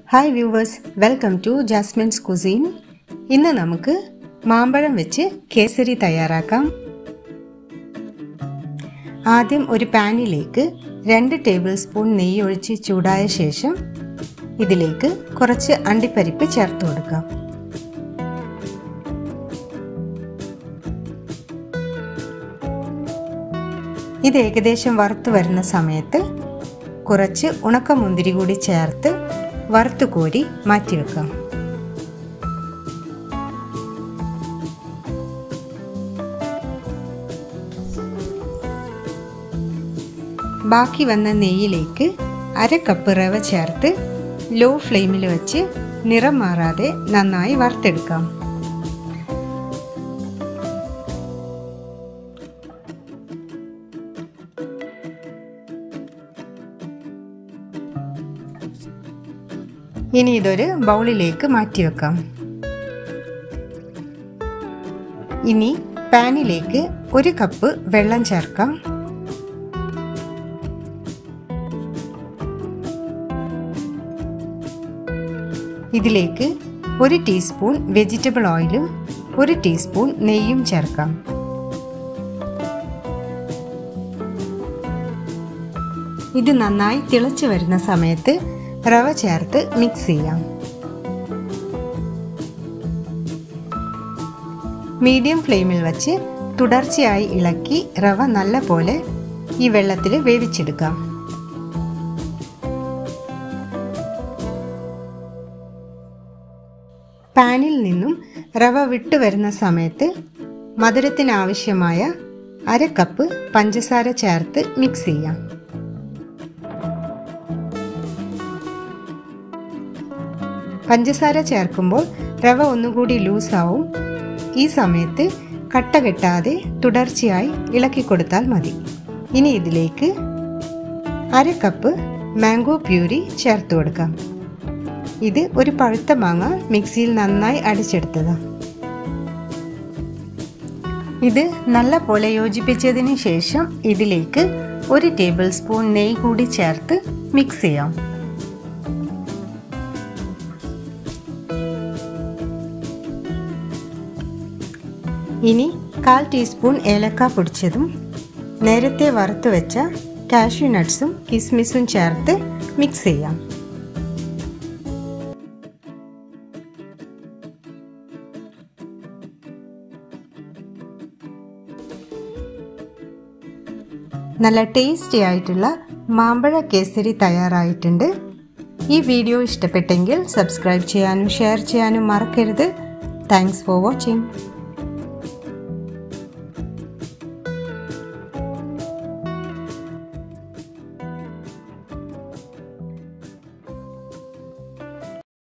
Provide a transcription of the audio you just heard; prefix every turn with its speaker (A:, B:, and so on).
A: hi viewers welcome to Jasmine's cuisine ഇന്ന് നമുക്ക് മാമ്പഴം വെച്ച് കേസരി തയ്യാറാക്കാം ആദ്യം ഒരു പാനിലേക്ക് രണ്ട് ടേബിൾ സ്പൂൺ നെയ്യ് ഒഴിച്ച് ചൂടായ ശേഷം ഇതിലേക്ക് കുറച്ച് അണ്ടിപ്പരിപ്പ് ചേർത്ത് കൊടുക്കാം ഇത് ഏകദേശം വറുത്ത് വരുന്ന സമയത്ത് കുറച്ച് ഉണക്കമുന്തിരി കൂടി ചേർത്ത് വറുത്ത് കോരി മാറ്റിവെക്കാം ബാക്കി വന്ന നെയ്യിലേക്ക് അര കപ്പ് റവ ചേർത്ത് ലോ ഫ്ലെയിമിൽ വെച്ച് നിറം മാറാതെ നന്നായി വറുത്തെടുക്കാം ഇനി ഇതൊരു ബൗളിലേക്ക് മാറ്റിവെക്കാം ഇനി പാനിലേക്ക് ഒരു കപ്പ് വെള്ളം ചേർക്കാം ഇതിലേക്ക് ഒരു ടീസ്പൂൺ വെജിറ്റബിൾ ഓയിലും ഒരു ടീസ്പൂൺ നെയ്യും ചേർക്കാം ഇത് നന്നായി തിളച്ചു വരുന്ന സമയത്ത് റവ ചേർത്ത് മിക്സ് ചെയ്യാം മീഡിയം ഫ്ലെയിമിൽ വച്ച് തുടർച്ചയായി ഇളക്കി റവ നല്ല പോലെ ഈ വെള്ളത്തിൽ വേവിച്ചെടുക്കാം പാനിൽ നിന്നും റവ വിട്ടു വരുന്ന സമയത്ത് മധുരത്തിനാവശ്യമായ അര കപ്പ് പഞ്ചസാര ചേർത്ത് മിക്സ് ചെയ്യാം പഞ്ചസാര ചേർക്കുമ്പോൾ റവ ഒന്നുകൂടി ലൂസാവും ഈ സമയത്ത് കട്ട കെട്ടാതെ തുടർച്ചയായി ഇളക്കി കൊടുത്താൽ മതി ഇനി ഇതിലേക്ക് അര കപ്പ് മാംഗോ പ്യൂരി ചേർത്ത് കൊടുക്കാം ഇത് ഒരു പഴുത്ത മാങ്ങ മിക്സിയിൽ നന്നായി അടിച്ചെടുത്തതാണ് ഇത് നല്ല പോലെ യോജിപ്പിച്ചതിന് ശേഷം ഇതിലേക്ക് ഒരു ടേബിൾ സ്പൂൺ നെയ്യ് കൂടി ചേർത്ത് മിക്സ് ചെയ്യാം ഇനി കാൽ ടീസ്പൂൺ ഏലക്ക പൊടിച്ചതും നേരത്തെ വറുത്ത് വെച്ച കാഷ്യൂ നട്ട്സും കിസ്മിസും ചേർത്ത് മിക്സ് ചെയ്യാം നല്ല ടേസ്റ്റി ആയിട്ടുള്ള മാമ്പഴ കേസരി തയ്യാറായിട്ടുണ്ട് ഈ വീഡിയോ ഇഷ്ടപ്പെട്ടെങ്കിൽ സബ്സ്ക്രൈബ് ചെയ്യാനും ഷെയർ ചെയ്യാനും മറക്കരുത് താങ്ക്സ് ഫോർ വാച്ചിങ്